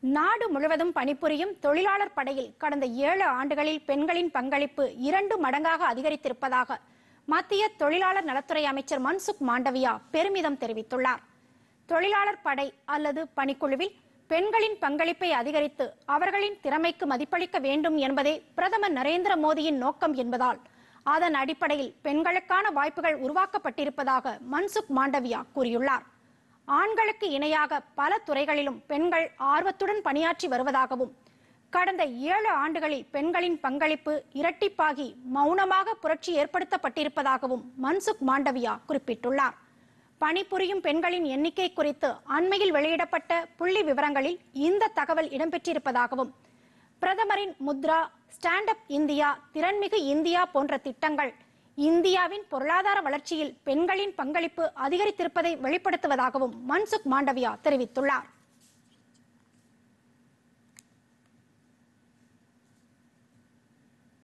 நாடு முழுவதும் பணிபுரியும் தொழிலாளர் படையில் கடந்த ஏழு ஆண்டுகளில் பெண்களின் பங்களிப்பு இரண்டு மடங்காக அதிகரித்திருப்பதாக மத்திய தொழிலாளர் நலத்துறை அமைச்சர் மன்சுக் மாண்டவியா பெருமிதம் தெரிவித்துள்ளார் தொழிலாளர் படை அல்லது பணிக்குழுவில் பெண்களின் பங்களிப்பை அதிகரித்து அவர்களின் திறமைக்கு மதிப்பளிக்க வேண்டும் என்பதே பிரதமர் நரேந்திர மோடியின் நோக்கம் என்பதால் அதன் அடிப்படையில் பெண்களுக்கான வாய்ப்புகள் உருவாக்கப்பட்டிருப்பதாக மன்சுக் மாண்டவியா கூறியுள்ளார் ஆண்களுக்கு இணையாக பல துறைகளிலும் பெண்கள் ஆர்வத்துடன் பணியாற்றி வருவதாகவும் கடந்த ஏழு ஆண்டுகளில் பெண்களின் பங்களிப்பு இரட்டிப்பாகி மௌனமாக புரட்சி ஏற்படுத்தப்பட்டிருப்பதாகவும் மன்சுக் மாண்டவியா குறிப்பிட்டுள்ளார் பணிபுரியும் பெண்களின் எண்ணிக்கை குறித்து அண்மையில் வெளியிடப்பட்ட புள்ளி விவரங்களில் இந்த தகவல் இடம்பெற்றிருப்பதாகவும் பிரதமரின் முத்ரா ஸ்டாண்ட் அப் இந்தியா திறன்மிகு இந்தியா போன்ற திட்டங்கள் இந்தியாவின் பொருளாதார வளர்ச்சியில் பெண்களின் பங்களிப்பு அதிகரித்திருப்பதை வெளிப்படுத்துவதாகவும் மன்சுக் மாண்டவியா தெரிவித்துள்ளார்